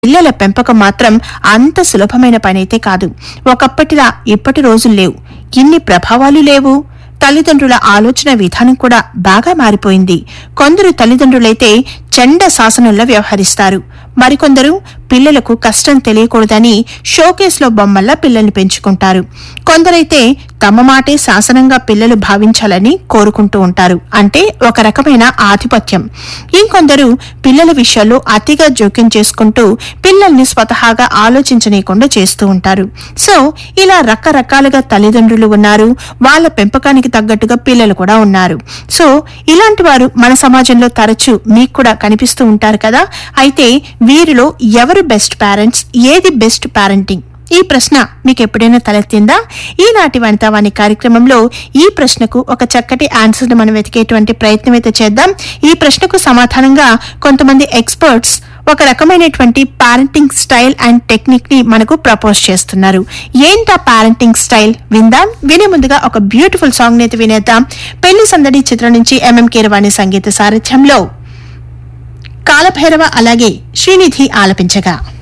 పిల్లల పెంపకం మాత్రం అంత సులభమైన పనైతే కాదు ఒకప్పటిలా ఇప్పటి రోజులు లేవు ఇన్ని ప్రభావాలు లేవు తల్లిదండ్రుల ఆలోచన విధానం కూడా బాగా మారిపోయింది కొందరు తల్లిదండ్రులైతే చండ శాసనంలో వ్యవహరిస్తారు మరికొందరు పిల్లలకు కష్టం తెలియకూడదని షోకేస్లో బొమ్మల్లా పిల్లల్ని పెంచుకుంటారు కొందరైతే తమ మాటే శాసనంగా పిల్లలు భావించాలని కోరుకుంటూ ఉంటారు అంటే ఒక రకమైన ఆధిపత్యం ఇంకొందరు పిల్లల విషయాల్లో అతిగా జోక్యం చేసుకుంటూ పిల్లల్ని స్వతహాగా ఆలోచించనీయకుండా చేస్తూ ఉంటారు సో ఇలా రకరకాలుగా తల్లిదండ్రులు ఉన్నారు వాళ్ళ పెంపకానికి తగ్గట్టుగా పిల్లలు కూడా ఉన్నారు సో ఇలాంటి వారు మన సమాజంలో తరచూ మీకు కూడా కనిపిస్తూ ఉంటారు కదా అయితే వీరిలో ఎవరు బెస్ట్ పేరెంట్స్ ఏది బెస్ట్ పేరెంటింగ్ ఈ ప్రశ్న మీకు ఎప్పుడైనా తలెత్తిందా ఈనాటి వనితావాణి కార్యక్రమంలో ఈ ప్రశ్నకు ఒక చక్కటి ఆన్సర్ని మనం వెతికేటువంటి ప్రయత్నం అయితే చేద్దాం ఈ ప్రశ్నకు సమాధానంగా కొంతమంది ఎక్స్పర్ట్స్ ఒక రకమైనటువంటి పారెంటింగ్ స్టైల్ అండ్ టెక్నిక్ ని మనకు ప్రపోజ్ చేస్తున్నారు ఏంటా పారెంటింగ్ స్టైల్ విందాం వినే ముందుగా ఒక బ్యూటిఫుల్ సాంగ్ ని అయితే వినేద్దాం పెళ్లి సందడి చిత్రం నుంచి ఎంఎం కీరవాణి సంగీత సారథ్యంలో కాలభైరవ అలాగే శ్రీనిధి ఆలపించగా